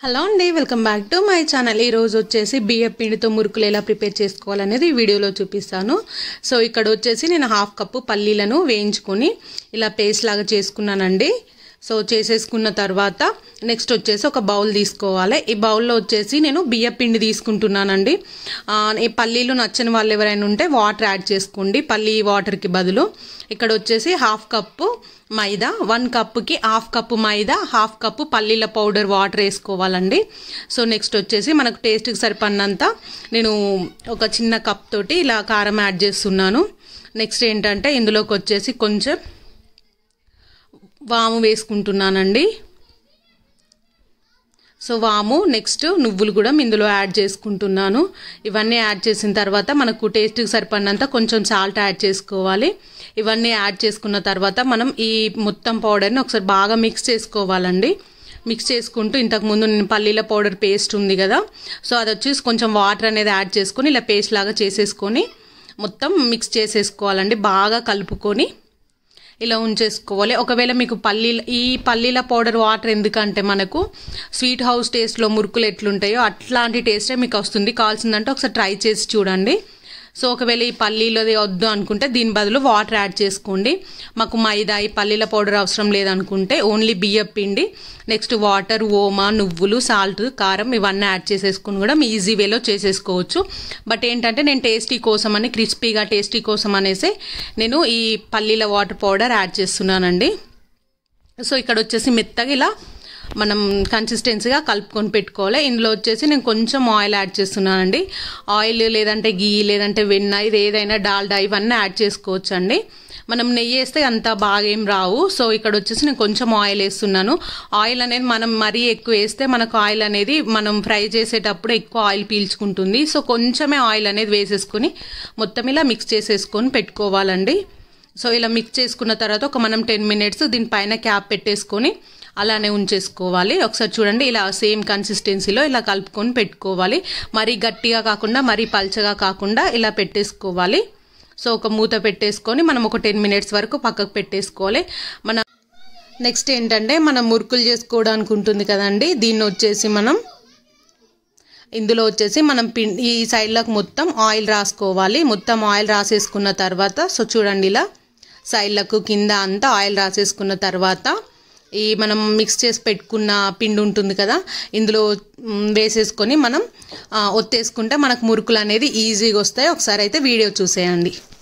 hello అండి welcome back to my channel ఈ రోజు వచ్చేసి బియ్య పిండితో మురుకులు ఎలా ప్రిపేర్ చేసుకోవాలనేది ఈ వీడియోలో చూపిస్తాను సో ఇక్కడ వచ్చేసి నేను హాఫ్ కప్పు పల్లీలను వేయించుకొని ఇలా పేస్ట్ లాగా చేసుకున్నానండి సో చేసేసుకున్న తర్వాత నెక్స్ట్ వచ్చేసి ఒక బౌల్ తీసుకోవాలి ఈ బౌల్లో వచ్చేసి నేను బియ్య పిండి తీసుకుంటున్నానండి ఆ, ఈ పల్లీలు నచ్చని వాళ్ళు ఎవరైనా ఉంటే వాటర్ యాడ్ చేసుకోండి పల్లీ వాటర్కి బదులు ఇక్కడ వచ్చేసి హాఫ్ కప్పు మైదా వన్ కప్పుకి half cup maida half cup పల్లీల పౌడర్ వాటర్ వేసుకోవాలండి సో నెక్స్ట్ వచ్చేసి మనకు టేస్ట్కి సరిపడినంత నేను ఒక చిన్న కప్ తోటి ఇలా కారం యాడ్ చేస్తున్నాను నెక్స్ట్ ఏంటంటే ఇందులోకి వచ్చేసి కొంచెం వాము వేసుకుంటున్నానండి సో వాము నెక్స్ట్ నువ్వులు కూడా ఇందులో యాడ్ చేసుకుంటున్నాను ఇవన్నీ యాడ్ చేసిన తర్వాత మనకు టేస్ట్కి సరిపడినంత కొంచెం సాల్ట్ యాడ్ చేసుకోవాలి ఇవన్నీ యాడ్ చేసుకున్న తర్వాత మనం ఈ మొత్తం పౌడర్ని ఒకసారి బాగా మిక్స్ చేసుకోవాలండి మిక్స్ చేసుకుంటూ ఇంతకుముందు నేను పల్లీల పౌడర్ పేస్ట్ ఉంది కదా సో అది వచ్చేసి కొంచెం వాటర్ అనేది యాడ్ చేసుకొని ఇలా పేస్ట్ లాగా చేసేసుకొని మొత్తం మిక్స్ చేసేసుకోవాలండి బాగా కలుపుకొని ఇలా ఉంచేసుకోవాలి ఒకవేళ మీకు పల్లీల ఈ పల్లీల పౌడర్ వాటర్ ఎందుకంటే మనకు స్వీట్ హౌస్ టేస్ట్లో మురుకులు ఎట్లుంటాయో అట్లాంటి టేస్టే మీకు వస్తుంది కావాల్సిందంటే ఒకసారి ట్రై చేసి చూడండి సో ఒకవేళ ఈ పల్లీలది వద్దు అనుకుంటే దీని బదులు వాటర్ యాడ్ చేసుకోండి మాకు మైదా ఈ పల్లీల పౌడర్ అవసరం లేదనుకుంటే ఓన్లీ బియ్యం పిండి నెక్స్ట్ వాటర్ ఓమా నువ్వులు సాల్ట్ కారం ఇవన్నీ యాడ్ చేసేసుకుని కూడా మీ ఈజీ వేలో చేసేసుకోవచ్చు బట్ ఏంటంటే నేను టేస్టీ కోసం అని క్రిస్పీగా టేస్టీ కోసం అనేసి నేను ఈ పల్లీల వాటర్ పౌడర్ యాడ్ చేస్తున్నానండి సో ఇక్కడ వచ్చేసి మెత్తగా ఇలా మనం కన్సిస్టెన్సీగా కలుపుకొని పెట్టుకోవాలి ఇందులో వచ్చేసి నేను కొంచెం ఆయిల్ యాడ్ చేస్తున్నానండి ఆయిల్ లేదంటే గీ లేదంటే వెన్న ఇది ఏదైనా డాల్డా ఇవన్నీ యాడ్ చేసుకోవచ్చు అండి మనం నెయ్యి వేస్తే అంత బాగా ఏం రావు సో ఇక్కడ వచ్చేసి నేను కొంచెం ఆయిల్ వేస్తున్నాను ఆయిల్ అనేది మనం మరీ ఎక్కువ వేస్తే మనకు ఆయిల్ అనేది మనం ఫ్రై చేసేటప్పుడు ఎక్కువ ఆయిల్ పీల్చుకుంటుంది సో కొంచెమే ఆయిల్ అనేది వేసేసుకొని మొత్తం ఇలా మిక్స్ చేసేసుకొని పెట్టుకోవాలండి సో ఇలా మిక్స్ చేసుకున్న తర్వాత ఒక మనం టెన్ మినిట్స్ దీనిపైన క్యాప్ పెట్టేసుకొని అలానే ఉంచేసుకోవాలి ఒకసారి చూడండి ఇలా సేమ్ కన్సిస్టెన్సీలో ఇలా కలుపుకొని పెట్టుకోవాలి మరీ గట్టిగా కాకుండా మరీ పల్చగా కాకుండా ఇలా పెట్టేసుకోవాలి సో ఒక మూత పెట్టేసుకొని మనం ఒక టెన్ మినిట్స్ వరకు పక్కకు పెట్టేసుకోవాలి మన నెక్స్ట్ ఏంటంటే మనం మురుకులు చేసుకోవడానికి ఉంటుంది కదండి దీన్ని వచ్చేసి మనం ఇందులో వచ్చేసి మనం పిండి ఈ సైడ్లకు మొత్తం ఆయిల్ రాసుకోవాలి మొత్తం ఆయిల్ రాసేసుకున్న తర్వాత సో చూడండి ఇలా సైడ్లకు కింద అంతా ఆయిల్ రాసేసుకున్న తర్వాత ఈ మనం మిక్స్ చేసి పెట్టుకున్న పిండి ఉంటుంది కదా ఇందులో మ్, వేసేసుకొని మనం ఆ, ఒత్తేసుకుంటే మనకు మురుకులు అనేది ఈజీగా వస్తాయి ఒకసారి అయితే వీడియో చూసేయండి